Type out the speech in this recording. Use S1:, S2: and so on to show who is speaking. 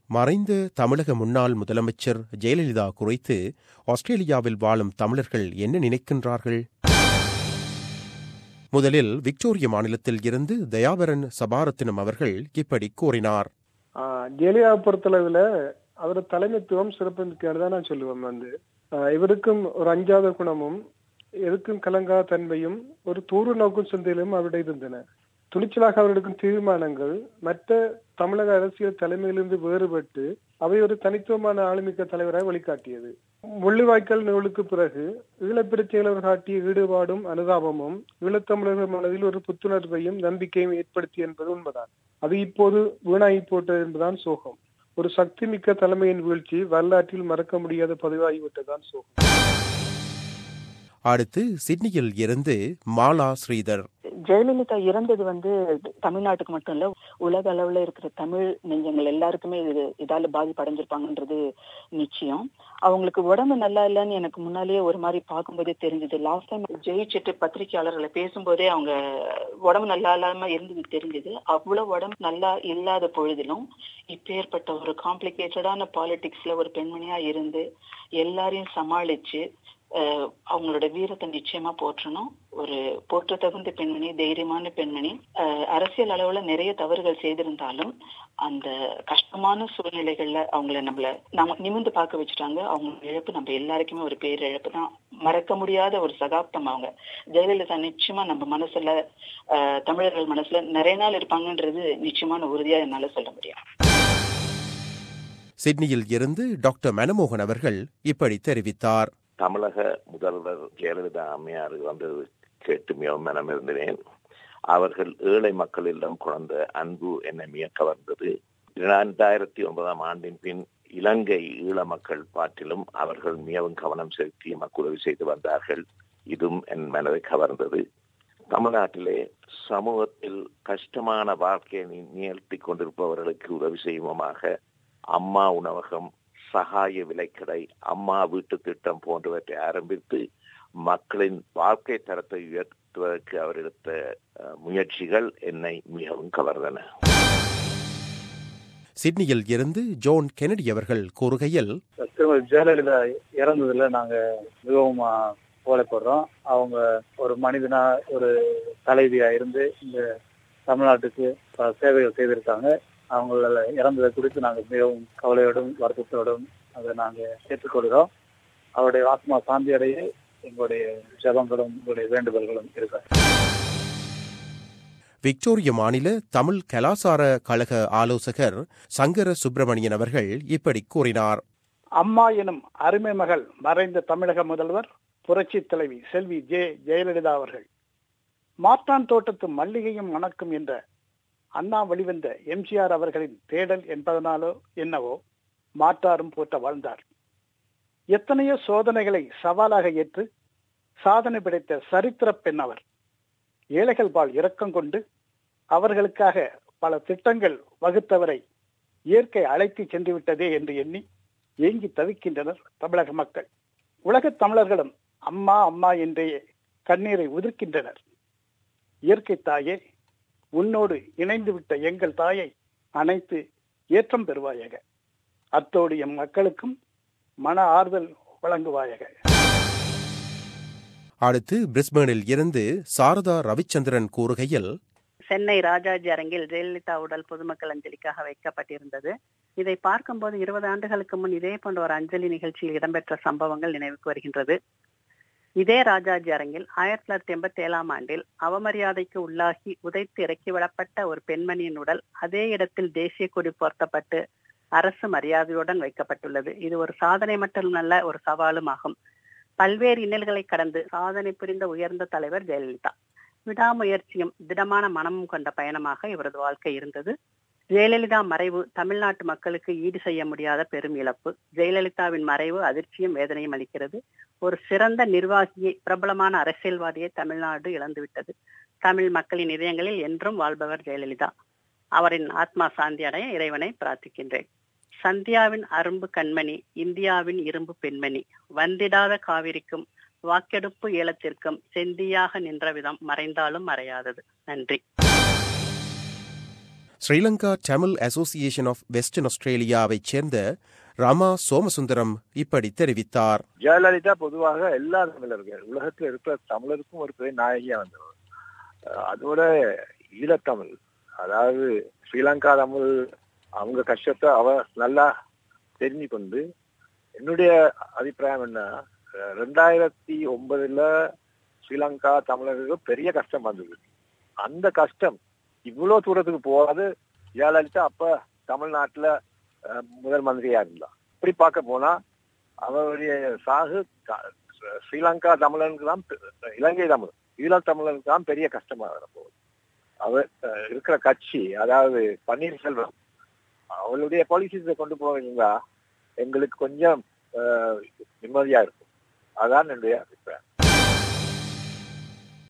S1: மறைந்த தமிழக முன்னாள் முதலமைச்சர் ஜெயலலிதா குறித்து ஆஸ்திரேலியாவில் வாழும் தமிழர்கள் என்ன நினைக்கின்றார்கள் முதலில் விக்டோரிய மாநிலத்தில் இருந்து தயாபரன் சபாரத்தினம் அவர்கள் இப்படி கூறினார்
S2: ஜெயலலிதாவை பொறுத்தளவுல அவர் தலைமைத்துவம் சிறப்புமிக்கன்னு தான் நான் சொல்லுவேன் வந்து ஆஹ் இவருக்கும் ஒரு அஞ்சாத குணமும் எதுக்கும் கலங்கா தன்மையும் ஒரு தூர நோக்கும் சிந்தையிலும் அவருடைய இருந்தன துணிச்சலாக அவர் எடுக்கும் தீர்மானங்கள் மற்ற தமிழக அரசியல் தலைமையிலிருந்து வேறுபட்டு அவை ஒரு தனித்துவமான ஆளுமிக்க தலைவராக வழிகாட்டியது முள்ளிவாய்க்கால் நூலுக்கு பிறகு ஈழப்பிரச்சையில் அவர் காட்டிய ஈடுபாடும் அனுதாபமும் ஈழத்தமிழர்கள் மனதில் ஒரு புத்துணர்வையும் நம்பிக்கையும் ஏற்படுத்தி என்பது உண்மைதான் அது இப்போது வீணாகி போட்டது என்பதுதான் சோகம் ஒரு சக்தி மிக்க தலைமையின் வீழ்ச்சி வரலாற்றில் மறக்க முடியாத பதிவாகிவிட்டதுதான் சோகம்
S1: அடுத்து சிட்னியில் இருந்து மாலா ஸ்ரீதர்
S3: ஜெயலலிதா இறந்தது வந்து தமிழ்நாட்டுக்கு மட்டும் இல்ல உலக அளவுல இருக்கிற தமிழ் நெஞ்சங்கள் எல்லாருக்குமே இது இதால பாதிப்படைஞ்சிருப்பாங்கன்றது நிச்சயம் அவங்களுக்கு உடம்பு நல்லா இல்லைன்னு எனக்கு முன்னாலேயே ஒரு மாதிரி பார்க்கும்போதே தெரிஞ்சது லாஸ்ட் டைம் ஜெயிச்சிட்டு பத்திரிகையாளர்களை பேசும்போதே அவங்க உடம்பு நல்லா இல்லாம இருந்தது தெரிஞ்சது அவ்வளவு உடம்பு நல்லா இல்லாத பொழுதிலும் இப்பேற்பட்ட ஒரு காம்ப்ளிகேட்டடான பாலிடிக்ஸ்ல ஒரு பெண்மணியா இருந்து எல்லாரையும் சமாளிச்சு அவங்களோட வீரத்தை நிச்சயமா போற்றணும் ஒரு போற்ற தகுந்த பெண்மணி தைரியமான பெண்மணி அரசியல் அளவுல நிறைய தவறுகள் செய்திருந்தாலும் அந்த கஷ்டமான சூழ்நிலைகள்ல அவங்கள நம்மள நம்ம நிமிந்து பார்க்க வச்சுட்டாங்க அவங்க இழப்பு நம்ம எல்லாருக்குமே ஒரு பேரிழப்பு தான் மறக்க முடியாத ஒரு சகாப்தம் அவங்க ஜெயலலிதா நிச்சயமா நம்ம மனசுல தமிழர்கள் மனசுல நிறைய நாள் இருப்பாங்கன்றது நிச்சயமான உறுதியா என்னால சொல்ல முடியும்
S1: சிட்னியில் இருந்து டாக்டர் மனமோகன் அவர்கள் இப்படி தெரிவித்தார்
S4: தமிழக முதல்வர் ஜெயலலிதா அம்மையார் வந்து கேட்டு மிகவும் மனம் இருந்தேன் அவர்கள் ஏழை மக்களிடம் குழந்த அன்பு என்னை மிக கவர்ந்தது இரண்டாயிரத்தி ஒன்பதாம் ஆண்டின் பின் இலங்கை ஈழ மக்கள் பாட்டிலும் அவர்கள் மிகவும் கவனம் செலுத்தி மக்களுதவி செய்து வந்தார்கள் இதுவும் என் மனதை கவர்ந்தது தமிழ்நாட்டிலே சமூகத்தில் கஷ்டமான வாழ்க்கையை நிகழ்த்தி கொண்டிருப்பவர்களுக்கு உதவி செய்வோமாக அம்மா உணவகம் சகாய விலைக்கடை அம்மா வீட்டு திட்டம் போன்றவற்றை ஆரம்பித்து மக்களின் வாழ்க்கை தரத்தை உயர்த்துவதற்கு அவர் எடுத்த முயற்சிகள் என்னை மிகவும் கவர்ந்தன
S1: சிட்னியில் இருந்து ஜோன் கெனடி அவர்கள் கூறுகையில்
S5: திருமதி ஜெயலலிதா இறந்ததுல நாங்க மிகவும் கவலைப்படுறோம் அவங்க ஒரு மனிதனா ஒரு தலைவியா இருந்து இந்த தமிழ்நாட்டுக்கு பல சேவைகள் செய்திருக்காங்க அவங்கள இறந்ததை குறித்து நாங்கள் மிகவும் கவலையோடும் வருத்தத்தோடும் அதை நாங்கள் ஏற்றுக்கொள்கிறோம் அவருடைய ஆத்மா சாந்தி அடைய எங்களுடைய ஜபங்களும் எங்களுடைய வேண்டுதல்களும் இருக்காங்க
S1: விக்டோரிய மாநில தமிழ் கலாசார கழக ஆலோசகர் சங்கர சுப்பிரமணியன் அவர்கள் இப்படி கூறினார்
S6: அம்மா எனும் அருமை மகள் மறைந்த தமிழக முதல்வர் புரட்சி தலைவி செல்வி ஜே ஜெயலலிதா அவர்கள் மாற்றான் தோட்டத்து மல்லிகையும் மணக்கும் என்ற அண்ணா வெளிவந்த எம்ஜிஆர் அவர்களின் தேடல் என்பதனாலோ என்னவோ மாற்றாரும் போட்ட வாழ்ந்தார் எத்தனையோ சோதனைகளை சவாலாக ஏற்று சாதனை படைத்த சரித்திர பெண் அவர் ஏழைகள் பால் இரக்கம் கொண்டு அவர்களுக்காக பல திட்டங்கள் வகுத்தவரை இயற்கை அழைத்து சென்று விட்டதே என்று எண்ணி ஏங்கி தவிக்கின்றனர் தமிழக மக்கள் உலகத் தமிழர்களும் அம்மா அம்மா என்றே கண்ணீரை உதிர்க்கின்றனர் இயற்கை தாயே உன்னோடு இணைந்து விட்ட எங்கள் தாயை அனைத்து ஏற்றம் பெறுவாயக அத்தோடு எம் மக்களுக்கும் மன ஆறுதல் வழங்குவாயக
S1: அடுத்து பிரிஸ்பேனில் இருந்து சாரதா ரவிச்சந்திரன் கூறுகையில்
S7: சென்னை ராஜாஜி அரங்கில் ஜெயலலிதா உடல் பொதுமக்கள் அஞ்சலிக்காக வைக்கப்பட்டிருந்தது இதை பார்க்கும்போது இருபது ஆண்டுகளுக்கு முன் இதே போன்ற ஒரு அஞ்சலி நிகழ்ச்சியில் இடம்பெற்ற சம்பவங்கள் நினைவுக்கு வருகின்றது இதே ராஜாஜி அரங்கில் ஆயிரத்தி தொள்ளாயிரத்தி எண்பத்தி ஏழாம் ஆண்டில் அவமரியாதைக்கு உள்ளாகி உதைத்து இறக்கிவிடப்பட்ட ஒரு பெண்மணியின் உடல் அதே இடத்தில் தேசிய கொடி போர்த்தப்பட்டு அரசு மரியாதையுடன் வைக்கப்பட்டுள்ளது இது ஒரு சாதனை மட்டுமல்ல ஒரு சவாலும் ஆகும் பல்வேறு இன்னல்களை கடந்து சாதனை புரிந்த உயர்ந்த தலைவர் ஜெயலலிதா விடாமுயற்சியும் திடமான மனமும் கொண்ட பயணமாக இவரது வாழ்க்கை இருந்தது ஜெயலலிதா மறைவு தமிழ்நாட்டு மக்களுக்கு ஈடு செய்ய முடியாத பெரும் இழப்பு ஜெயலலிதாவின் மறைவு அதிர்ச்சியும் வேதனையும் அளிக்கிறது ஒரு சிறந்த நிர்வாகியை பிரபலமான அரசியல்வாதியை தமிழ்நாடு இழந்துவிட்டது தமிழ் மக்களின் இதயங்களில் என்றும் வாழ்பவர் ஜெயலலிதா அவரின் ஆத்மா சாந்தி அடைய இறைவனை பிரார்த்திக்கின்றேன் சந்தியாவின் அரும்பு கண்மணி இந்தியாவின் இரும்பு பெண்மணி வந்திடாத காவிரிக்கும் வாக்கெடுப்பு ஏலத்திற்கும் செந்தியாக நின்ற விதம் மறைந்தாலும் மறையாதது நன்றி
S1: Sri Lanka Tamil association of western ஆஸ்திரேலியாவைச் சேர்ந்த ராமா சோமசுந்தரம் இப்படி தெரிவித்தார்
S8: ஜெயலலிதா பொதுவாக எல்லா தமிழர்கள் உலகத்தில் இருக்கிற தமிழருக்கும் ஒரு பெரிய நாயகியா வந்தவர் அஹ் அதோட ஈழத்தமிழ் அதாவது ஸ்ரீலங்கா தமிழ் அவங்க கஷ்டத்தை அவ நல்லா தெரிஞ்சு கொண்டு என்னுடைய அபிப்பிராயம் என்ன அஹ் ரெண்டாயிரத்தி ஒன்பதுல ஸ்ரீலங்கா தமிழர்களுக்கு பெரிய கஷ்டம் வந்தது அந்த கஷ்டம் இவ்வளவு தூரத்துக்கு போகாது ஜெயலலிதா அப்ப தமிழ்நாட்டுல அஹ், முதல் மந்திரியா இருந்தா இப்படி பார்க்க போனா அவருடைய சாகு க- ஸ்ரீலங்கா தமிழனுக்கு தான் பெ- இலங்கை தமிழ் ஈழத் தமிழனுக்கு தான் பெரிய கஷ்டமா வரப்போகுது அவர் அஹ், இருக்கிற கட்சி அதாவது பன்னீர்செல்வம் அவளுடைய பாலிசிஸை கொண்டு போவீங்களா எங்களுக்கு கொஞ்சம் அஹ், நிம்மதியா இருக்கும் அதான் என்னுடைய அபிப்பிராயம்